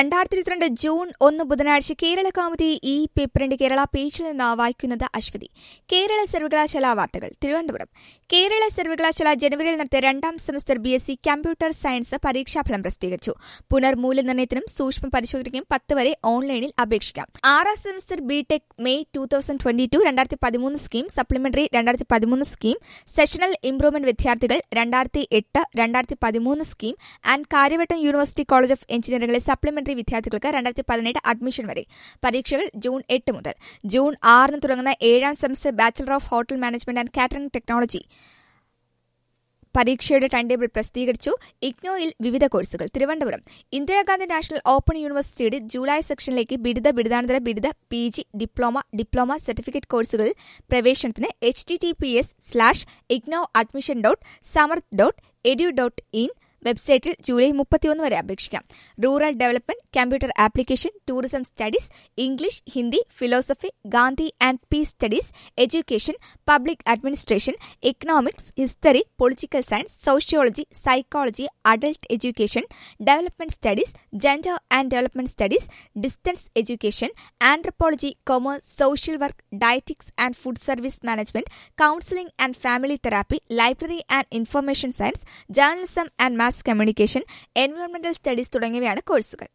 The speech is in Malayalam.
രണ്ടായിരത്തി ഇരുപത്തിരണ്ട് ജൂൺ ഒന്ന് ബുധനാഴ്ച കേരള കൗമുദി ഈ പേപ്പറിന്റെ കേരള പേജിൽ നിന്ന് വായിക്കുന്നത് അശ്വതി കേരള സർവകലാശാല വാർത്തകൾ തിരുവനന്തപുരം കേരള സർവകലാശാല ജനുവരിയിൽ നടത്തിയ രണ്ടാം semester B S C computer science പരീക്ഷാഫലം പ്രസിദ്ധീകരിച്ചു പുനർമൂല്യനിർണ്ണയത്തിനും സൂക്ഷ്മ പരിശോധനയ്ക്കും പത്ത് വരെ ഓൺലൈനിൽ അപേക്ഷിക്കാം ആറാം semester B tech May two thousand twenty two രണ്ടായിരത്തി പതിമൂന്ന് സ്കീം സപ്ലിമെന്ററി രണ്ടായിരത്തി പതിമൂന്ന് സ്കീം സെഷണൽ ഇംപ്രൂവ്മെന്റ് വിദ്യാർത്ഥികൾ രണ്ടായിരത്തി എട്ട് രണ്ടായിരത്തി പതിമൂന്ന് scheme and Karyavattom university college of എഞ്ചിനീയറിംഗിലെ സപ്ലിമെന്ററി വിദ്യാർത്ഥികൾക്ക് രണ്ടായിരത്തി പതിനെട്ട് അഡ്മിഷൻ വരെ പരീക്ഷകൾ ജൂൺ എട്ട് മുതൽ ജൂൺ ആറിന് തുടങ്ങുന്ന ഏഴാം semester bachelor of hotel management and catering technology പരീക്ഷയുടെ ടൈം ടേബിൾ പ്രസിദ്ധീകരിച്ചു ഇഗ്നോയിൽ വിവിധ കോഴ്സുകൾ തിരുവനന്തപുരം ഇന്ദിരാഗാന്ധി നാഷണൽ ഓപ്പൺ യൂണിവേഴ്സിറ്റിയുടെ ജൂലൈ സെക്ഷനിലേക്ക് ബിരുദ ബിരുദാനന്തര ബിരുദ P G diploma diploma certificate കോഴ്സുകളിൽ പ്രവേശനത്തിന് H T T P S slash IGNOU admission dot Samarth dot edu dot in വെബ്സൈറ്റിൽ ജൂലൈ മുപ്പത്തിയൊന്ന് വരെ അപേക്ഷിക്കാം rural development computer application tourism studies English Hindi philosophy Gandhi and peace studies education public administration economics history political science sociology psychology adult education development studies gender and development studies distance education anthropology commerce social work dietetics and food service management counselling and family therapy library and information science journalism and mass communication എൻവയോൺമെന്റൽ സ്റ്റഡീസ് തുടങ്ങിയവയാണ് കോഴ്സുകൾ